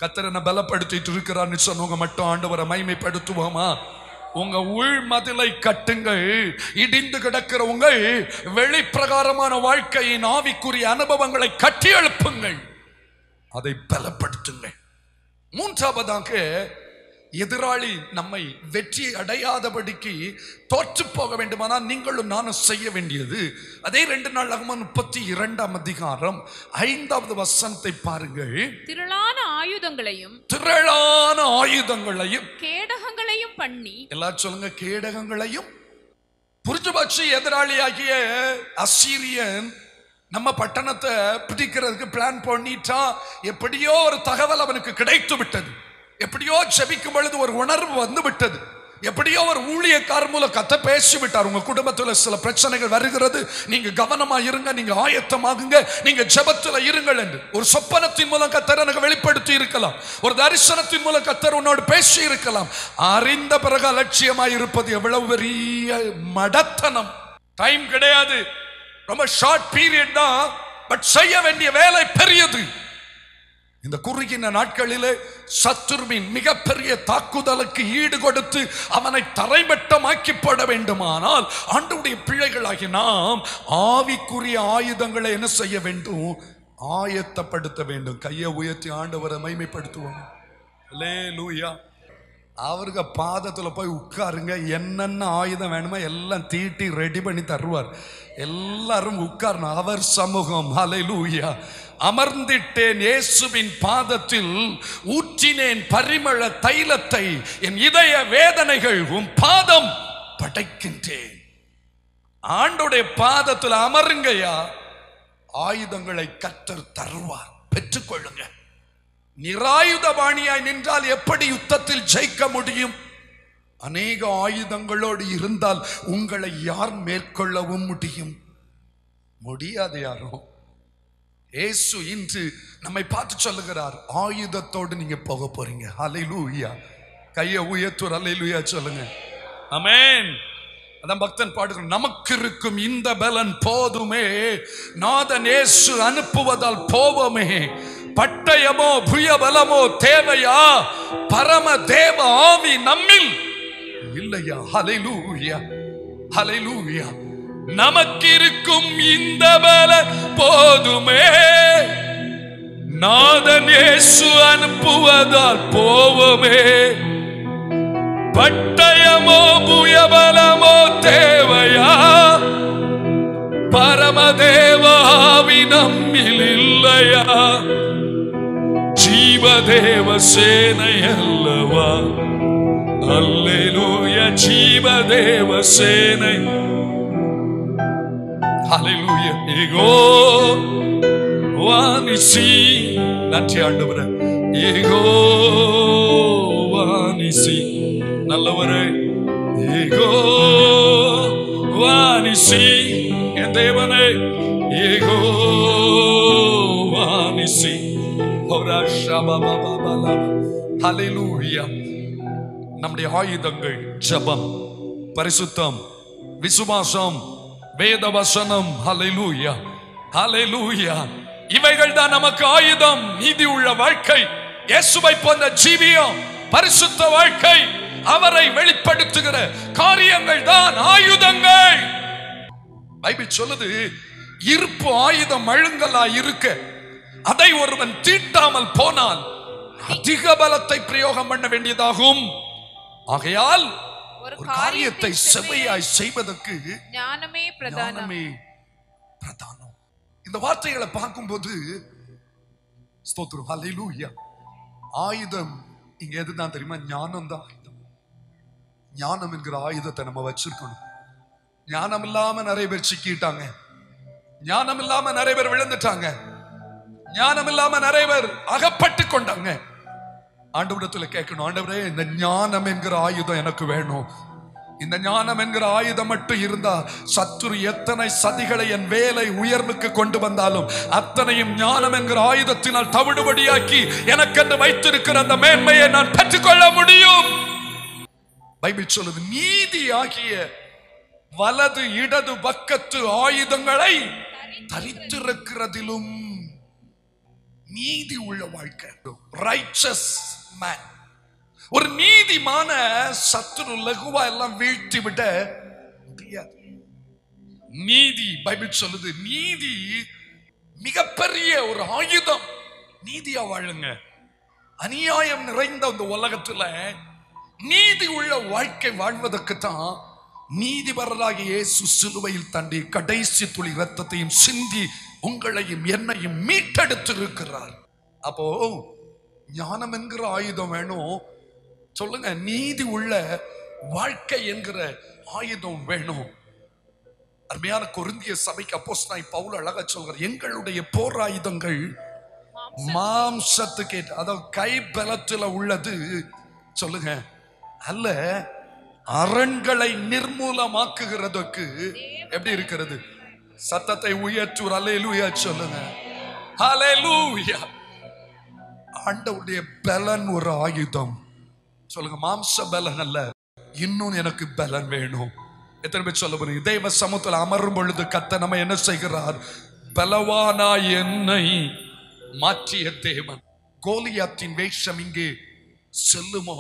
கத்தரனை பலப்படுத்திட்டு இருக்கிறான்னு சொன்னவங்க மட்டும் ஆண்டவரை மைமைப்படுத்துவோமா உங்க உள் மதிலை கட்டுங்கள் இடிந்து கிடக்கிற உங்கள் வெளிப்பிரகாரமான வாழ்க்கையின் ஆவிக்குரிய அனுபவங்களை கட்டி எழுப்புங்கள் அதை பலப்படுத்துங்கள் மூன்றாவதாக எதிராளி நம்மை வெற்றி அடையாதபடிக்கு தோற்று போக வேண்டுமானால் நீங்களும் நானும் செய்ய வேண்டியது அதே ரெண்டு நாள் அகம முப்பத்தி இரண்டாம் அதிகாரம் ஐந்தாவது வசனத்தை பாருங்கள் திரளான ஆயுதங்களையும் திரளான ஆயுதங்களையும் கேடகங்களையும் பண்ணி எல்லாரும் சொல்லுங்க கேடகங்களையும் புரிஞ்சு வச்சு எதிராளியாகிய அசீரியன் நம்ம பட்டணத்தை பிடிக்கிறதுக்கு பிளான் பண்ணிட்டா எப்படியோ ஒரு தகவல் அவனுக்கு கிடைத்து விட்டது எப்படியோ ஜெபிக்கும் பொழுது ஒரு உணர்வு வந்து விட்டது எப்படியோ ஒரு ஊழியக்காரர் மூலம் கத்த பேசி விட்டார் உங்க குடும்பத்துல சில பிரச்சனைகள் வருகிறது நீங்க கவனமா இருங்க நீங்க ஆயத்தமாகுங்க நீங்க ஜெபத்துல இருங்கள் என்று ஒரு சொப்பனத்தின் மூலம் கத்தர் எனக்கு வெளிப்படுத்தி இருக்கலாம் ஒரு தரிசனத்தின் மூலம் கத்தர் உன்னோடு பேசி இருக்கலாம் அறிந்த பிறகு அலட்சியமாய் இருப்பது எவ்வளவு பெரிய மடத்தனம் டைம் கிடையாது ரொம்ப ஷார்ட் பீரியட் தான் பட் செய்ய வேண்டிய வேலை பெரியது இந்த குறுகின நாட்களிலே சத்துருவின் மிகப்பெரிய தாக்குதலுக்கு ஈடு கொடுத்து அவனை தரைமட்டமாக்கி போட வேண்டுமானால் ஆண்டவுடைய பிள்ளைகளாகி நாம் ஆவிக்குரிய ஆயுதங்களை என்ன செய்ய வேண்டும் ஆயத்தப்படுத்த வேண்டும் கையை உயர்த்தி ஆண்டவரை மைமைப்படுத்துவோம் லூயா அவருக்கு பாதத்துல போய் உட்காருங்க என்னென்ன ஆயுதம் வேணுமோ எல்லாம் தீட்டி ரெடி பண்ணி தருவார் எல்லாரும் உட்காரணும் அவர் சமூகம் ஹalleluya அமர்ந்திட்டேன் இயேசுவின் பாதத்தில் ஊற்றினேன் பரிமள தைலத்தை என் இதய வேதனைகள் உன் பாதம் படைக்கின்றேன் ஆண்டுடைய பாதத்தில் அமருங்கய்யா ஆயுதங்களை கத்தர் தருவார் பெற்றுக்கொள்ளுங்க நிராயுதபாணியாய் நின்றால் எப்படி யுத்தத்தில் ஜெயிக்க முடியும் அநேக ஆயுதங்களோடு இருந்தால் உங்களை யார் மேற்கொள்ளவும் முடியும் முடியாது யாரும் இயேசு இன்று நம்மை பார்த்து சொல்லுகிறார் ஆயுதத்தோடு நீங்க போக போறீங்க ஹalleluya கையை உயர்த்துற ஹalleluya சொல்லுங்க அமேன் அதான் பக்தன் பாடுகிறான் நமக்கு இருக்கும் இந்த பலன் போதுமே நாதன் இயேசு அனுப்புவதால் போவோமே பட்டயமோ புயபலமோ தேவையா பரம தேவ ஆவி நம்மில் இல்லையா ஹalleluya ஹalleluya நமக்கு இருக்கும் இந்த பல போதுமே நாதன் இயேசு அனுப்புவதால் போவோமே பட்டயமோ புயபலமோ தேவையா பரமதேவாவி நம்மில் இல்லையா ஜீவதேவ சேனை அல்லவா அல்லேலூய ஜீவதேவ சேனை ஹalleluya ஏகோ வானிசி நன்றி ஆண்டவரே ஏகோ வானிசி நல்லவரே ஏகோ வானிசி என் தேவனே ஏகோ வானிசி ஹalleluya நம்முடைய ஆயுதங்கள் ஜெபம் பரிசுத்தம் விசுவாசம் வேத வசனம் ஹalleluya ஹalleluya இவைகள் தான் நமக்கு ஆயுதம் நீதி உள்ள வாழ்க்கை இயேசுவை போன்ற ஜீவியம் பரிசுத்த வாழ்க்கை அவரை வெளிப்படுத்துகிற காரியங்கள் தான் ஆயுதங்கள் பைபிள் சொல்லுது இருப்பு ஆயுதம் அழுங்கலா இருக்க அதை ஒருவன் தீட்டாமல் போனால் அதிக பலத்தை பிரயோகம் பண்ண வேண்டியதாகும் ஆகையால் ஒரு ஒரு காரியத்தை செவ்வையாய் செய்வதற்கு ஞானமே பிரதானம் ஞானமே பிரதானம் இந்த வார்த்தைகளை பார்க்கும்போது ஸ்தோத்திரம் ஹalleluya ஆயுதம் இங்க எதுதான் தெரியுமா ஞானம் தான் ஆயுதம் ஞானம் என்கிற ஆயுதத்தை நம்ம வச்சிருக்கணும் ஞானம் இல்லாம நிறைய பேர் சிக்கிட்டாங்க ஞானம் இல்லாம நிறைய பேர் விழுந்துட்டாங்க ஞானம் இல்லாம நிறைய பேர் அகப்பட்டு கொண்டாங்க ஆண்டவரிடத்துல கேட்கணும் ஆண்டவரே இந்த ஞானம் என்கிற ஆயுதம் எனக்கு வேணும் இந்த ஞானம் என்கிற ஆயுதம் மட்டும் இருந்தா சத்துரு எத்தனை சதிகளை என் வேலை உயர்வுக்கு கொண்டு வந்தாலும் அத்தனையும் ஞானம் என்கிற ஆயுதத்தினால் தவிடுபடியாக்கி எனக்கென்று வைத்திருக்கிற அந்த மேன்மையை நான் பெற்றுக்கொள்ள முடியும் பைபிள் சொல்லுது நீதி ஆகிய வலது இடது பக்கத்து ஆயுதங்களை தரித்திருக்கிறதிலும் நீதி உள்ள வாழ்க்கை ரைச்சஸ் மேன் ஒரு நீதிமான சத்துரு லகுவா எல்லாம் வீழ்த்தி விட முடியாது நீதி பைபிள் சொல்லுது நீதி மிகப்பெரிய ஒரு ஆயுதம் நீதியா வாழுங்க அநியாயம் நிறைந்த இந்த உலகத்துல நீதி உள்ள வாழ்க்கை வாழ்வதற்கு தான் நீதிபரராகிய இயேசு சிலுவையில் தண்டி கடைசி துளி ரத்தத்தையும் சிந்தி உங்களையும் என்னையும் மீட்டெடுத்திருக்கிறார் அப்போ ஞானம் என்கிற ஆயுதம் வேணும் சொல்லுங்க நீதி உள்ள வாழ்க்கை என்கிற ஆயுதம் வேணும் அருமையான கொருந்திய சபைக்கு அப்போஸ் நான் பவுல் அழகா சொல்கிறார் எங்களுடைய போர் ஆயுதங்கள் மாம்சத்துக்கு ஏற்ற- அதாவது கை பலத்துல உள்ளது சொல்லுங்க அல்ல அரண்களை நிர்மூலமாக்குகிறதுக்கு எப்படி இருக்கிறது சத்தத்தை உயர்த்தூர் அலையிலூயா சொல்லுங்க அலையிலூயா ஆண்டவருடைய பலன் ஒரு ஆயுதம் சொல்லுங்க மாம்ச பலன் அல்ல இன்னும் எனக்கு பலன் வேணும் எத்தனை பேர் சொல்ல போறீங்க தெய்வ சமூகத்தில் அமரும் பொழுது கத்த நம்ம என்ன செய்கிறார் பலவானா என்னை மாற்றிய தேவன் கோலியாத்தின் வேஷம் இங்கே செல்லுமோ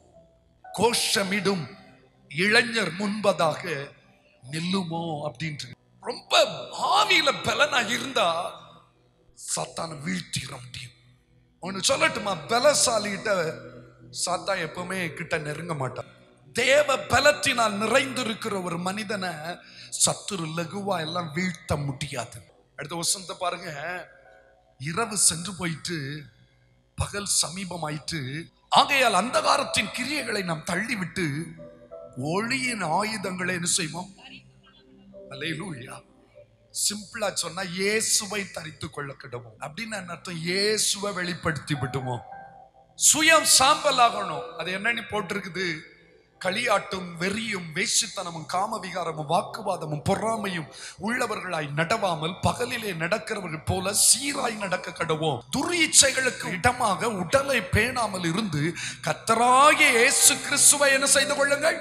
கோஷமிடும் இளைஞர் முன்பதாக நில்லுமோ அப்படின்ட்டு ரொம்ப ஆவியில பலனா இருந்தா சாத்தான வீழ்த்திட முடியும் ஒன்னு சொல்லட்டுமா பலசாலிகிட்ட சாத்தா எப்பவுமே கிட்ட நெருங்க மாட்டான் தேவ பலத்தினால் நிறைந்திருக்கிற ஒரு மனிதனை சத்துரு லகுவா எல்லாம் வீழ்த்த முடியாது அடுத்த வசந்த பாருங்க இரவு சென்று போயிட்டு பகல் சமீபமாயிட்டு ஆகையால் அந்தகாரத்தின் கிரியைகளை நாம் தள்ளிவிட்டு ஒளியின் ஆயுதங்களை என்ன செய்வோம் அல்லேலூயா சிம்பிளா சொன்னா இயேசுவை தரித்து கொள்ள கிடவோம் அப்படின்னு என்ன அர்த்தம் இயேசுவை வெளிப்படுத்தி விட்டுவோம் சுயம் சாம்பல் ஆகணும் அது என்னன்னு போட்டிருக்குது களியாட்டும் வெறியும் வேசித்தனமும் காமவிகாரமும் வாக்குவாதமும் பொறாமையும் உள்ளவர்களாய் நடவாமல் பகலிலே நடக்கிறவர்கள் போல சீராய் நடக்க கடவோம் துரியச்சைகளுக்கு இடமாக உடலை பேணாமல் இருந்து கத்தராகிய இயேசு கிறிஸ்துவை என்ன செய்து கொள்ளுங்கள்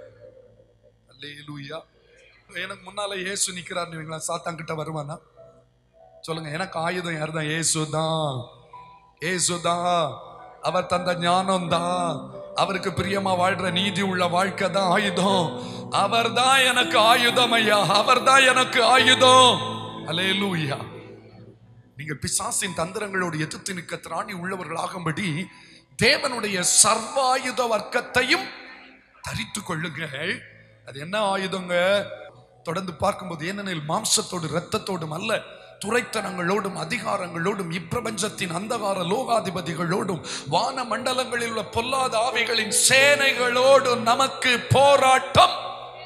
அல்லேலூயா எனக்கு முன்னால இயேசு நிக்கிறாருன்னு வைங்களேன், சாத்தான் கிட்ட வருவானா சொல்லுங்க எனக்கு ஆயுதம் யார் தான் இயேசு தான் இயேசு தான் அவர் தந்த ஞானம் தான் அவருக்கு பிரியமா வாழ்ற நீதி உள்ள வாழ்க்கை தான் ஆயுதம் அவர் தான் எனக்கு ஆயுதம் ஐயா அவர் தான் எனக்கு ஆயுதம் அல்லேலூயா நீங்கள் பிசாசின் தந்திரங்களோடு எதிர்த்து நிற்க திராணி உள்ளவர்கள் ஆகும்படி தேவனுடைய சர்வாயுத வர்க்கத்தையும் தரித்து கொள்ளுங்கள் அது என்ன ஆயுதங்க தொடர்ந்து பார்க்கும்போது ஏனெனில் மாம்சத்தோடு இரத்தத்தோடும் அல்ல துரைத்தனங்களோடும் அதிகாரங்களோடும் இப்பிரபஞ்சத்தின் அந்தகார லோகாதிபதிகளோடும் வான மண்டலங்களில் உள்ள பொல்லாத ஆவிகளின் சேனைகளோடும் நமக்கு போராட்டம்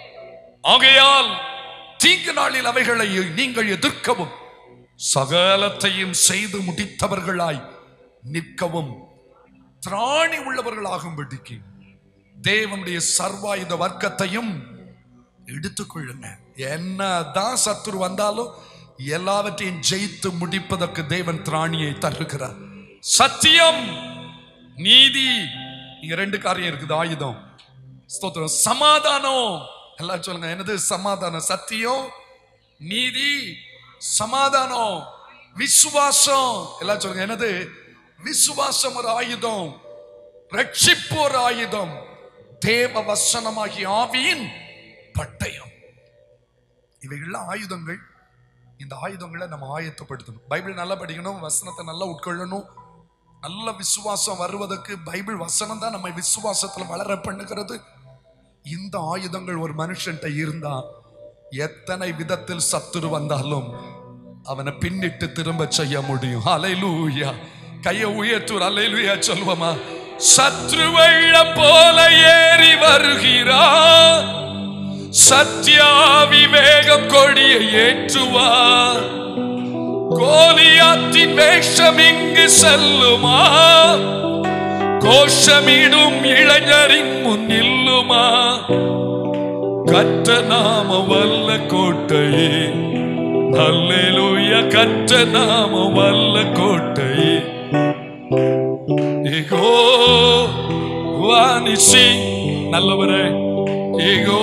ஆகையால் தீங்கு நாளில் அவைகளை நீங்கள் எதிர்க்கவும் சகலத்தையும் செய்து முடித்தவர்களாய் நிற்கவும் திராணி உள்ளவர்களாகும்படிக்கு தேவனுடைய சர்வாயுத வர்க்கத்தையும் எடுத்துக்கொள்ளுங்க என்னதான் சத்துரு வந்தாலும் எல்லாவற்றையும் ஜெயித்து முடிப்பதற்கு தேவன் திராணியை தருகிறார் சத்தியம் நீதி இங்க ரெண்டு காரியம் இருக்குது ஆயுதம் ஸ்தோத்திரம் சமாதானம் எல்லாம் சொல்லுங்க என்னது சமாதானம் சத்தியம் நீதி சமாதானம் விசுவாசம் எல்லாம் சொல்லுங்க என்னது விசுவாசம் ஒரு ஆயுதம் ரட்சிப்பு ஒரு ஆயுதம் தேவ வசனமாகிய ஆவியின் பட்டயம் இவைகள்லாம் ஆயுதங்கள் இந்த ஆயுதங்களை நம்ம ஆயத்தப்படுத்தணும் பைபிள் நல்லா படிக்கணும் வசனத்தை நல்லா உட்கொள்ளணும் நல்ல விசுவாசம் வருவதற்கு பைபிள் வசனம் தான் நம்ம விசுவாசத்துல வளர பண்ணுகிறது இந்த ஆயுதங்கள் ஒரு மனுஷன்ட்ட இருந்தா எத்தனை விதத்தில் சத்துரு வந்தாலும் அவனை பின்னிட்டு திரும்ப செய்ய முடியும் அலைலூயா கையை உயர்த்தூர் அலைலூயா சொல்வமா சத்ரு வெள்ளம் போல ஏறி வருகிறார் சத்யாவி வேகம் கொடியை ஏற்றுவார் கோலியாத்தின் வேஷம் இங்கு செல்லுமா கோஷமிடும் இளைஞரின் முன் நில்லுமா கற்ற நாம வல்ல கோட்டையே அல்லேலூய கற்ற நாம வல்ல கோட்டையே ஏகோ வாணிசி நல்லவரே ஏகோ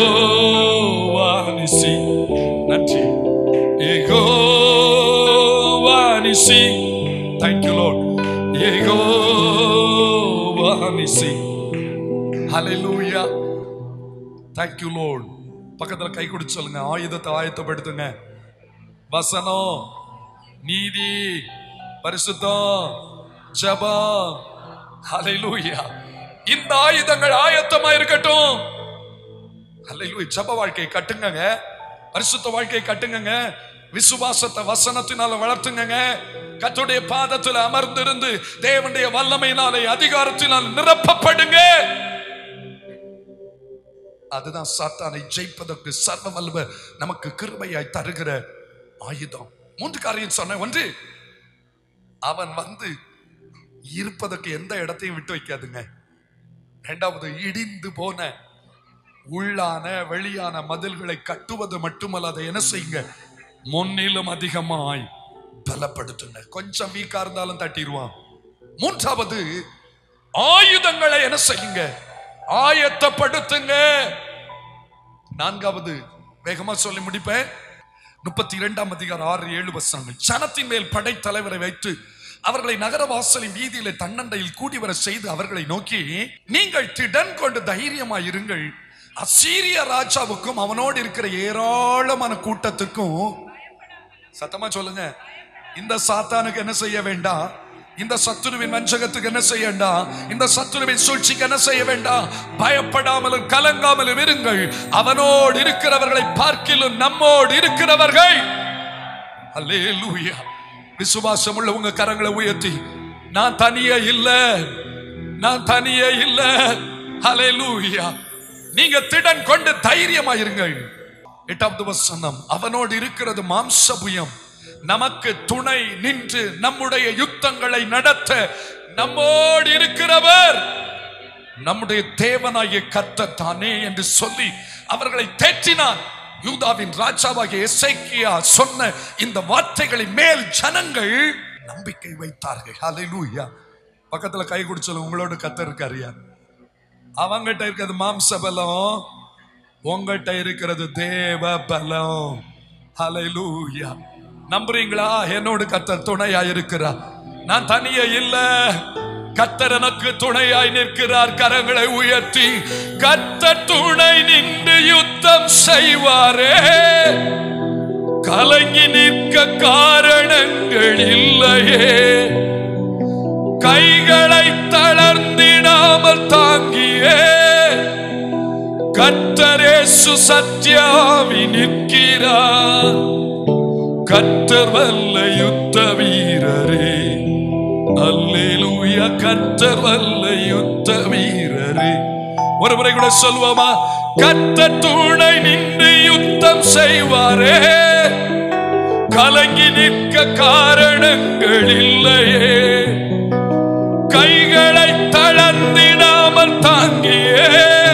வாணிசி நன்றி ஏகோ வாணிசி Thank you, Lord. Yehovah Nissi. Hallelujah. Thank you, Lord. பக்கத்துல கை கொடுத்து சொல்லுங்க ஆயுதத்தை ஆயத்தப்படுத்துங்க வசனம் நீதி பரிசுத்தம் ஜபம் ஹalleluya இந்த ஆயுதங்கள் ஆயத்தமா இருக்கட்டும் ஹalleluya ஜப வாழ்க்கை கட்டுங்கங்க பரிசுத்த வாழ்க்கை கட்டுங்கங்க விசுவாசத்தை வசனத்தினால வளர்த்துங்கங்க கர்த்தருடைய பாதத்தில் அமர்ந்திருந்து தேவனுடைய வல்லமையினாலே அதிகாரத்தினால் நிரப்பப்படுங்க அதுதான் சாத்தானை ஜெயிப்பதற்கு சர்வ வல்லவர் நமக்கு கிருபையாய் தருகிற ஆயுதம் மூன்று காரியம் சொன்ன ஒன்று அவன் வந்து இருப்பதற்கு எந்த இடத்தையும் விட்டு வைக்காதுங்க இரண்டாவது இடிந்து போன உள்ளான வெளியான மதில்களை கட்டுவது மட்டுமல்ல அதை என்ன செய்யுங்க முன்னிலும் அதிகமாய் பலப்படுத்துங்க கொஞ்சம் வீக்கா இருந்தாலும் தட்டிடுவான் மூன்றாவது ஆயுதங்களை என்ன செய்யுங்க ஆயத்தப்படுத்துங்க நான்காவது வேகமா சொல்லி முடிப்பேன் முப்பத்தி இரண்டாம் அதிகாரம் ஆறு ஏழு வசனங்கள் சனத்தின் மேல் படைத்தலைவரை வைத்து அவர்களை நகர வாசலின் வீதியில தன்னண்டையில் கூடி வர செய்து அவர்களை நோக்கி நீங்கள் திடன் கொண்டு தைரியமாய் இருங்கள் அசீரிய ராஜாவுக்கும் அவனோடு இருக்கிற ஏராளமான கூட்டத்துக்கும் சத்தமா சொல்லுங்க இந்த சாத்தானுக்கு என்ன செய்ய வேண்டாம் இந்த சத்துருவின் வஞ்சகத்துக்கு என்ன செய்ய வேண்டாம் இந்த சத்துருவின் சூழ்ச்சிக்கு என்ன செய்ய வேண்டாம் பயப்படாமலும் கலங்காமலும் இருங்கள் அவனோடு இருக்கிறவர்களை பார்க்கிலும் நம்மோடு இருக்கிறவர்கள் அல்லேலூயா விசுவாசம் உள்ள உங்க கரங்களை உயர்த்தி நான் தனியே இல்ல நான் தனியே இல்ல ஹalleluya நீங்க திடன் கொண்டு தைரியமா இருங்கள் எட்டாவது வசனம் அவனோடு இருக்கிறது மாம்சபுயம் நமக்கு துணை நின்று நம்முடைய யுத்தங்களை நடத்த நம்மோடு இருக்கிறவர் நம்முடைய தேவனாகிய கர்த்தர் தானே என்று சொல்லி அவர்களை தேற்றினான் யூதாவின் ராஜாவாகிய எசேக்கியா சொன்ன இந்த வார்த்தைகளின் மேல் ஜனங்கள் நம்பிக்கை வைத்தார்கள் ஹalleluya பக்கத்துல கை குடிச்சல உங்களோட கத்தர் இருக்காருயா அவங்கிட்ட இருக்கிறது மாம்ச பலம் உங்ககிட்ட இருக்கிறது தேவ பலம் ஹalleluya நம்புறீங்களா என்னோடு கத்தர் துணையா இருக்கிறார் நான் தனியே இல்ல கத்தர் எனக்கு துணையாய் நிற்கிறார் கரங்களை உயர்த்தி கத்தர் துணை நின்று யுத்தம் செய்வாரே கலங்கி நிற்க காரணங்கள் இல்லையே கைகளை தளர்ந்திடாமல் தாங்கியே கத்தரேசு சத்யாவி நிற்கிறார் கத்தர் வல்ல யுத்த வீரரே அல்லேலூயா கத்தர் வல்ல யுத்த வீரரே ஒரு முறை கூட சொல்லுவோமா கத்த துணை நின்று யுத்தம் செய்வாரே கலங்கி நிற்க காரணங்கள் இல்லையே கைகளை தளர்ந்திடாமல் தாங்கியே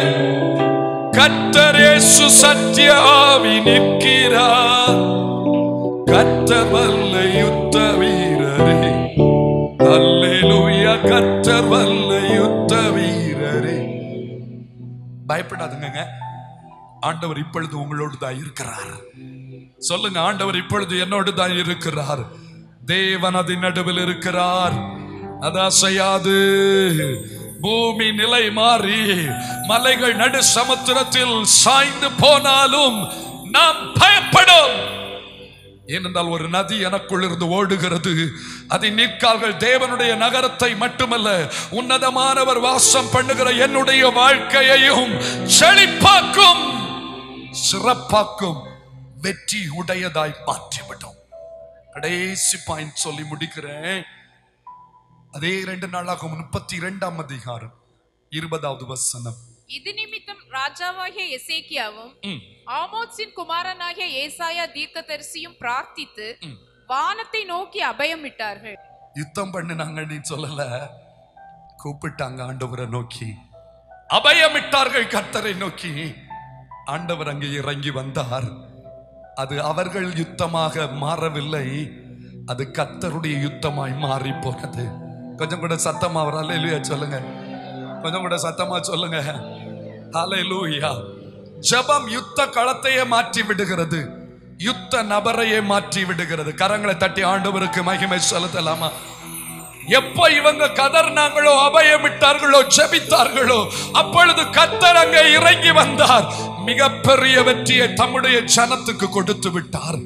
கத்தரேசு சத்திய ஆவி நிற்கிறார் கத்தர் வல்ல யுத்த வீரரே அல்லேலூயா கத்தர் வல்ல யுத்த வீரரே பயப்படாதுங்க ஆண்டவர் இப்பொழுது உங்களோடு தான் இருக்கிறார் சொல்லுங்க ஆண்டவர் இப்பொழுது என்னோடு தான் இருக்கிறார் தேவன் அதன் நடுவில் இருக்கிறார் அது அசையாது பூமி நிலை மாறி மலைகள் நடு சமுத்திரத்தில் சாய்ந்து போனாலும் நாம் பயப்படும் ஏனென்றால் ஒரு நதி எனக்குள் இருந்து ஓடுகிறது அதன் நீர்க்கால்கள் தேவனுடைய நகரத்தை மட்டுமல்ல உன்னதமானவர் வாசம் பண்ணுகிற என்னுடைய வாழ்க்கையையும் செழிப்பாக்கும் சிறப்பாக்கும் வெற்றி உடையதாய் மாற்றிவிடும் கடைசி பாயிண்ட் சொல்லி முடிக்கிறேன் அதே ரெண்டு நாளாகும் முப்பத்தி இரண்டாம் அதிகாரம் இருபதாவது வசனம் இது நிமித்தம் ராஜாவாகிய எசேக்கியாவும் ம். ஆமோத்சின் குமாரனாகிய ஏசாயா தீர்க்கதரிசியும் பிரார்த்தித்து ம். வானத்தை நோக்கி அபயமிட்டார்கள் யுத்தம் பண்ணினாங்க நீ சொல்லல கூப்பிட்டாங்க ஆண்டவரை நோக்கி அபயமிட்டார்கள் கர்த்தரை நோக்கி ஆண்டவர் அங்கே இறங்கி வந்தார் அது அவர்கள் யுத்தமாக மாறவில்லை அது கர்த்தருடைய யுத்தமாய் மாறி போனது கொஞ்சம் கூட சத்தமா அவர் அல்லேலூயா சொல்லுங்க கொஞ்சம் கூட சத்தமா சொல்லுங்க அல்லேலூயா ஜெபம் யுத்த களத்தையே மாற்றி விடுகிறது யுத்த நபரையே மாற்றி விடுகிறது கரங்களை தட்டி ஆண்டவருக்கு மகிமை செலுத்தலாமா எப்ப இவங்க கதர்னாங்களோ அபயமிட்டார்களோ ஜெபித்தார்களோ அப்பொழுது கத்தர் அங்கே இறங்கி வந்தார் மிகப்பெரிய வெற்றியை தம்முடைய ஜனத்துக்கு கொடுத்து விட்டார்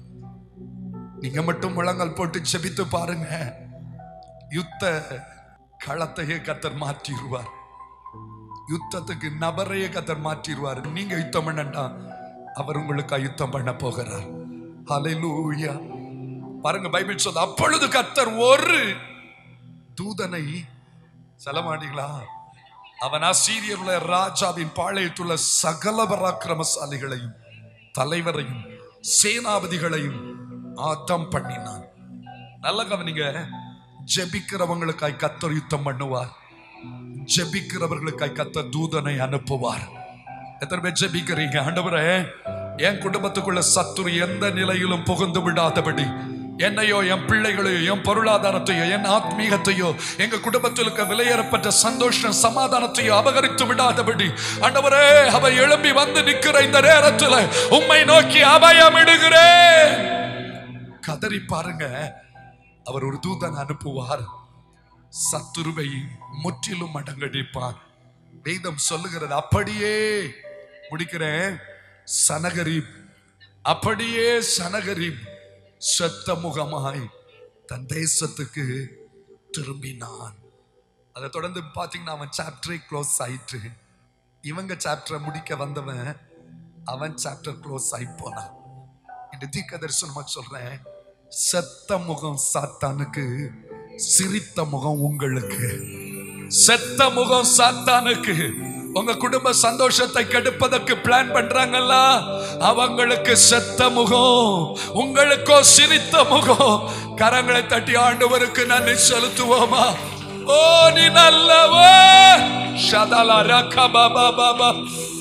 நீங்க மட்டும் முழங்கால் போட்டு ஜெபித்து பாருங்க யுத்த களத்தையே கத்தர் மாற்றிடுவார் யுத்தத்துக்கு நபரையே கத்தர் மாற்றிடுவார் நீங்க யுத்தம் பண்ணண்டா அவர் உங்களுக்கு யுத்தம் பண்ண போகிறார் ஹalleluya பாருங்க பைபிள் சொல்ல அப்பொழுது கத்தர் ஒரு தூதனை செலமாடிகளா அவன் அசீரியருள்ள ராஜாவின் பாளையத்துள்ள சகல பராக்கிரமசாலிகளையும் தலைவரையும் சேனாபதிகளையும் ஆத்தம் பண்ணினான் நல்ல கவனிங்க ஜெபிக்கிறவங்களுக்காய் கத்தர் யுத்தம் பண்ணுவார் ஜெபிக்கிறவர்களுக்காய் கத்தர் தூதனை அனுப்புவார் எத்தனை பேர் ஜெபிக்கிறீங்க ஆண்டவரே என் குடும்பத்துக்குள்ள சத்துரு எந்த நிலையிலும் புகுந்து விடாதபடி என்னையோ என் பிள்ளைகளையோ என் பொருளாதாரத்தையோ என் ஆத்மீகத்தையோ எங்க குடும்பத்தில் இருக்க விலையேறப்பட்ட சந்தோஷம் சமாதானத்தையோ அபகரித்து விடாதபடி ஆண்டவரே அவ எழும்பி வந்து நிக்கிற இந்த நேரத்துல உம்மை நோக்கி அபயமிடுகிறேன் கதறி பாருங்க அவர் ஒரு தூதன் அனுப்புவார் சத்துருவை முற்றிலும் அடங்கடிப்பார் வேதம் சொல்லுகிறது அப்படியே முடிக்கிறேன் சனகரீப் அப்படியே சனகரீப் செத்த முகமாய் தன் தேசத்துக்கு திரும்பினான் அதை தொடர்ந்து பார்த்தீங்கன்னா அவன் சாப்டரே க்ளோஸ் ஆயிற்று இவங்க சாப்டரை முடிக்க வந்தவன் அவன் சாப்டர் க்ளோஸ் ஆகி போனான் இந்த தீர்க்க தரிசனமா சொல்றேன் செத்த முகம் சாத்தானுக்கு சிரித்த முகம் உங்களுக்கு செத்த முகம் சாத்தானுக்கு உங்க குடும்ப சந்தோஷத்தை கெடுப்பதற்கு பிளான் பண்றாங்கல்ல அவங்களுக்கு செத்த முகம் உங்களுக்கோ சிரித்த முகம் கரங்களை தட்டி ஆண்டவருக்கு நன்றி செலுத்துவோமா ஓ நீ நல்லவர் ஷதலா ரக பாபா பாபா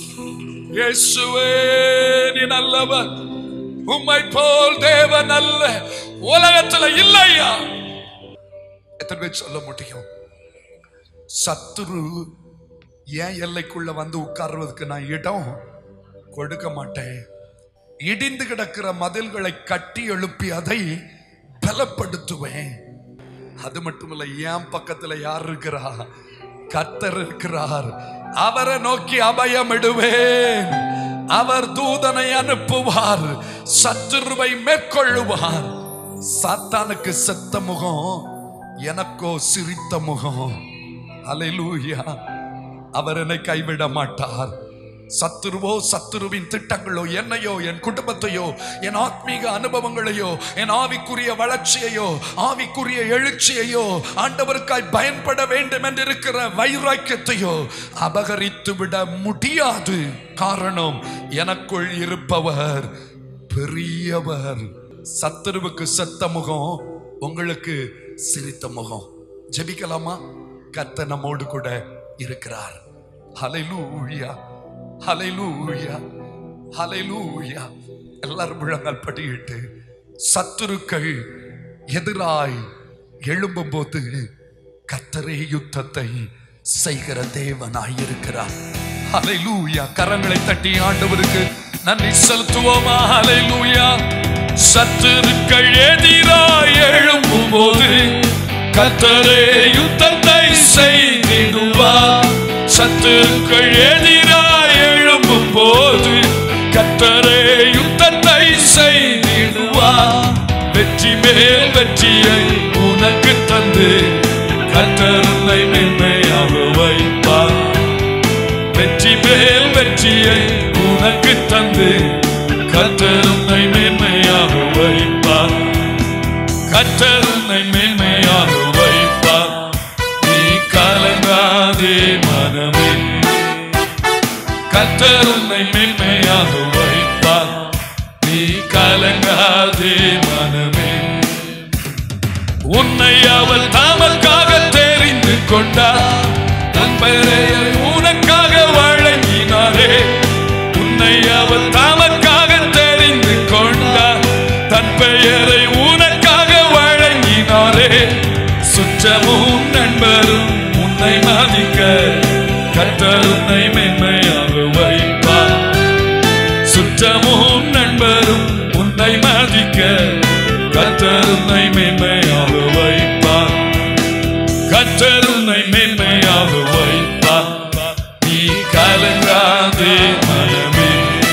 இயேசுவே நீ நல்லவர் உம்மை போல் தேவன் அல்ல உலகத்துல இல்லையா எத்தனை பேர் சொல்ல முடியும் சத்துரு ஏன் எல்லைக்குள்ள வந்து உட்கார்வதற்கு நான் இடம் கொடுக்க மாட்டேன் இடிந்து கிடக்கிற மதில்களை கட்டி எழுப்பி அதை பலப்படுத்துவேன் அது மட்டுமல்ல என் பக்கத்துல யார் இருக்கிறா கத்தர் இருக்கிறார் அவரை நோக்கி அபயமிடுவேன் அவர் தூதனை அனுப்புவார் சத்துருவை மேற்கொள்ளுவார் சாத்தானுக்கு செத்த முகம் எனக்கோ சிரித்த முகம் அலைலூயா அவர் என்னை கைவிட மாட்டார் சத்துருவோ சத்துருவின் திட்டங்களோ என்னையோ என் குடும்பத்தையோ என் ஆத்மீக அனுபவங்களையோ என் ஆவிக்குரிய வளர்ச்சியையோ ஆவிக்குரிய எழுச்சியையோ ஆண்டவருக்காய் பயன்பட வேண்டும் என்று இருக்கிற வைராக்கியத்தையோ அபகரித்து விட முடியாது காரணம் எனக்குள் இருப்பவர் பெரியவர் சத்துருவுக்கு செத்த முகம் உங்களுக்கு சிரித்த முகம் ஜெபிக்கலாமா கத்த நம்மோடு கூட இருக்கிறார் ஹalleluya ஹalleluya ஹalleluya எல்லாரும் முழங்கால் படியிட்டு சத்துருக்கள் எதிராய் எழும்பும்போது கத்தரே யுத்தத்தை செய்கிற தேவனாய் இருக்கிறார் ஹalleluya கரங்களை தட்டி ஆண்டவருக்கு நன்றி செலுத்துவோமா ஹalleluya சத்துருக்கள் எதிராய் எழும்பும்போது கத்தரே யுத்தத்தை செய்திடுவார் சத்துருக்கள் எதிராய் எழும்பும் போது கத்தரே யுத்தத்தை செய்திடுவார் வெற்றி மேல் வெற்றியை உனக்கு தந்து கத்தருளை மென்மையாக வைப்பார் வெற்றி மேல் வெற்றியை உனக்கு தந்து கத்தருளை மேன்மையாக வைப்பார் கத்தருளை மேன்மையாக வைப்பார் நீ கலங்காதே மனமே கத்தருளை மேன்மையாக வைப்பார் நீ கலங்காதே மனமே உன்னை அவள் தமக்காக தெரிந்து கொண்டார் தன் பெயரை உனக்காக வழங்கினாரே உன்னை அவள் தமக்காக தெரிந்து கொண்டார் தன் பெயரை உனக்காக வழங்கினாரே சுற்றமும் நண்பரும் உன்னை மதிக்க கர்த்தர் உன்னை மென்மையாக வைப்பார் சுற்றமும் நண்பரும் உன்னை மதிக்க கர்த்தர் உன்னை மென்மையாக வைப்பார் கர்த்தர் உன்னை மேன்மையாக வைப்பார் நீ கலங்காதே மனமே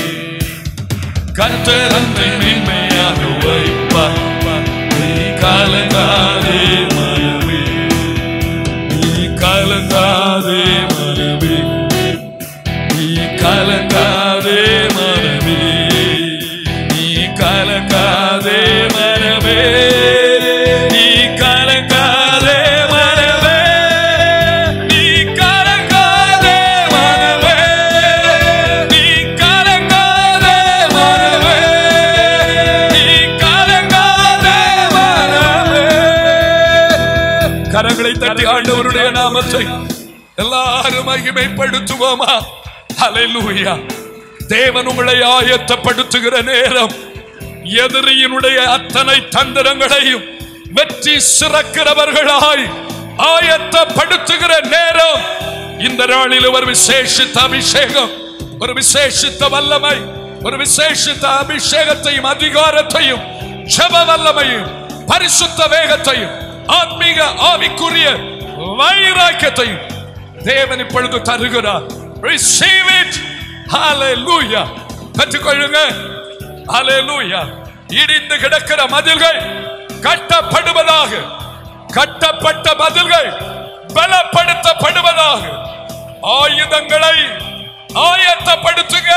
கர்த்தர் உன்னை மேன்மையாக வைப்பார் நீ கலங்காதே மனமே நீ கலங்காதே மனமே நீ கலங்காதே மனமே நீ கலங்காதே மனமே நீ கலங்காதே மனமே நீ கலங்காதே மனமே நீ கலங்காதே மனமே நீ கலங்காதே மனமே கரங்களை தட்டி ஆண்டவருடைய நாமத்தை எல்லாரும் மகிமைப்படுத்துவோமா ஹalleluya தேவன் உங்களை ஆயத்தப்படுத்துகிற நேரம் எதிரியினுடைய அத்தனை தந்திரங்களையும் வெற்றி சிறக்கிறவர்களாய் ஆயத்தப்படுத்துகிற நேரம் இந்த நாளில் ஒரு விசேஷித்த அபிஷேகம் ஒரு விசேஷித்த வல்லமை ஒரு விசேஷித்த அபிஷேகத்தையும் அதிகாரத்தையும் ஜெப வல்லமையும் பரிசுத்த வேகத்தையும் ஆத்மீக ஆவிக்குரிய வைராக்கியத்தையும் தேவன் இப்பொழுது தருகிறார் receive it hallelujah பெற்றுக்கொள்ளுங்க hallelujah இடிந்து கிடக்கிற மதில்கள் கட்டப்படுவதாக கட்டப்பட்ட மதில்கள் பலப்படுத்தப்படுவதாக ஆயுதங்களை ஆயத்தப்படுத்துங்க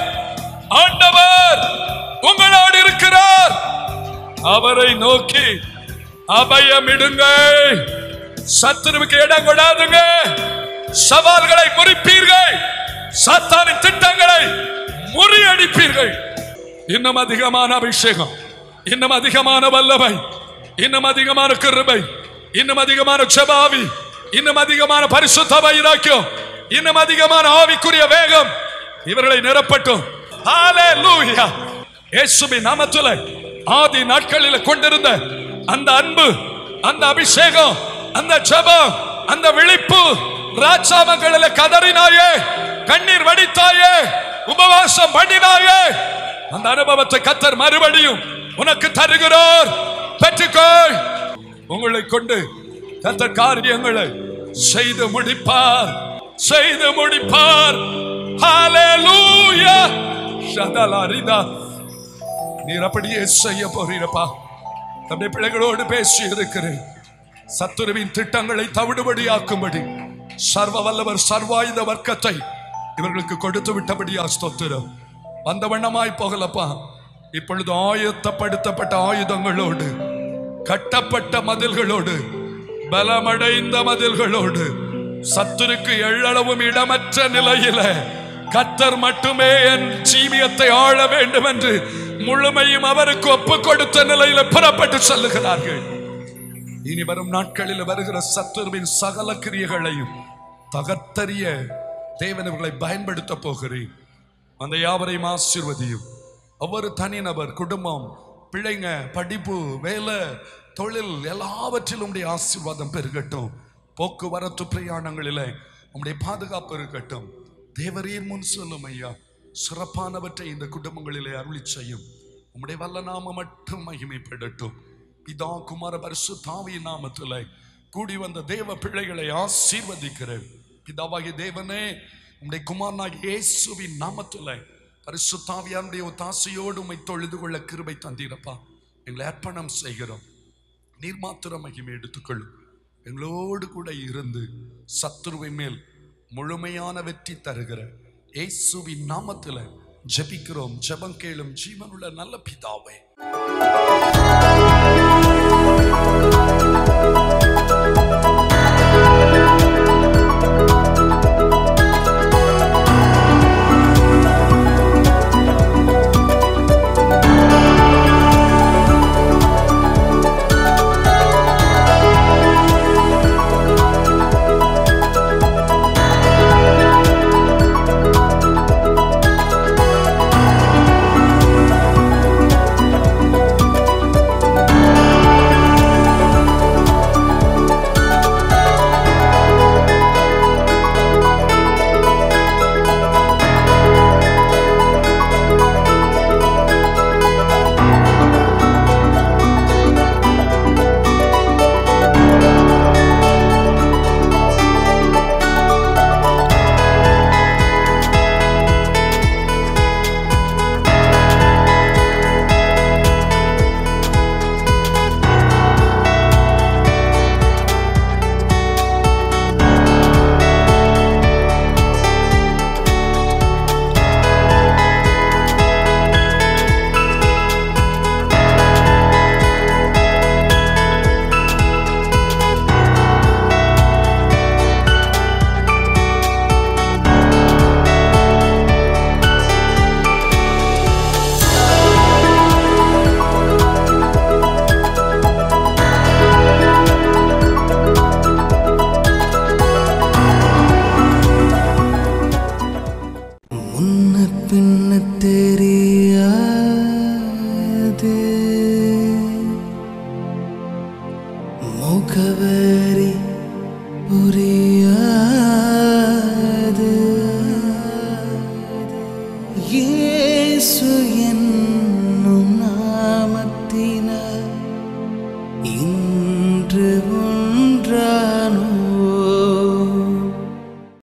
ஆண்டவர் உங்களோடு இருக்கிறார் அவரை நோக்கி அபயமிடுங்க சத்துருவுக்கு இடம் கொடாதுங்க சவால்களை முறிப்பீர்கள் சாத்தானின் திட்டங்களை முறியடிப்பீர்கள் இன்னும் அதிகமான அபிஷேகம் இன்னும் அதிகமான வல்லமை இன்னும் அதிகமான கிருபை இன்னும் அதிகமான செபாவி இன்னும் அதிகமான பரிசுத்த வைராக்கியம் இன்னும் அதிகமான ஆவிக்குரிய வேகம் இவர்களை நிரப்பட்டும் ஹalleluya இயேசுவின் நாமத்தில ஆதி நாட்களில் கொண்டிருந்த அந்த அன்பு அந்த அபிஷேகம் அந்த ஜெபம் அந்த விழிப்பு ராஜாமங்களில கதறினாயே கண்ணீர் வடித்தாயே உபவாசம் பண்ணினாயே அந்த அனுபவத்தை கத்தர் மறுபடியும் உனக்கு தருகிறார் பெற்றுக்கொள் உங்களை கொண்டு கத்தர் காரியங்களை செய்து முடிப்பார் செய்து முடிப்பார் ஹalleluya ஷதலாரிதா நீர் அப்படியே செய்ய போறீரப்பா தம்முடைய பிள்ளைகளோடு பேசி இருக்கிறேன் சத்துருவின் திட்டங்களை தவிடுபடியாக்கும்படி சர்வ வல்லவர் சர்வாயுத வர்க்கத்தை இவர்களுக்கு கொடுத்து விட்டபடியா ஸ்தோத்திரம் வந்த வண்ணமாய் போகலப்பா இப்பொழுது ஆயத்தப்படுத்தப்பட்ட ஆயுதங்களோடு கட்டப்பட்ட மதில்களோடு பலமடைந்த மதில்களோடு சத்துருக்கு எள்ளளவும் இடமற்ற நிலையில கத்தர் மட்டுமே என் ஜீவியத்தை ஆள வேண்டும் என்று முழுமையும் அவருக்கு ஒப்பு கொடுத்த நிலையில புறப்பட்டு செல்லுகிறார்கள் இனி வரும் நாட்களில் வருகிற சத்துருவின் சகல கிரியைகளையும் தகர்த்தறிய தேவன் இவர்களை பயன்படுத்த போகிறேன் அந்த யாவரையும் ஆசீர்வதியும் ஒவ்வொரு தனிநபர் குடும்பம் பிள்ளைங்க படிப்பு வேலை தொழில் எல்லாவற்றிலும் உடைய ஆசீர்வாதம் பெருகட்டும் போக்குவரத்து பிரயாணங்களிலே உம்முடைய பாதுகாப்பு இருக்கட்டும் தேவரீர் முன் சொல்லும் ஐயா சிறப்பானவற்றை இந்த குடும்பங்களிலே அருளி செய்யும் உம்முடைய வல்ல நாம மட்டும் மகிமைப்படட்டும் பிதா குமார பரிசு தாவி நாமத்தில் கூடி வந்த தேவ பிள்ளைகளை ஆசீர்வதிக்கிறேன் பிதாவாகிய தேவனே உம்முடைய குமாரனாகிய இயேசுவின் நாமத்தில் பரிசு தாவியாருடைய ஒத்தாசையோடு உம்மை தொழுது கொள்ள கிருபை தந்தீரப்பா எங்களை அர்ப்பணம் செய்கிறோம் நீர் மாத்திரம் மகிமை எடுத்துக்கொள்ளும் எங்களோடு கூட இருந்து சத்துருவின் மேல் முழுமையான வெற்றி தருகிற இயேசுவின் நாமத்தில் ஜெபிக்கிறோம் ஜெபம் கேளும் ஜீவனுள்ள நல்ல பிதாவே முகவரி புரியாது இயேசு என்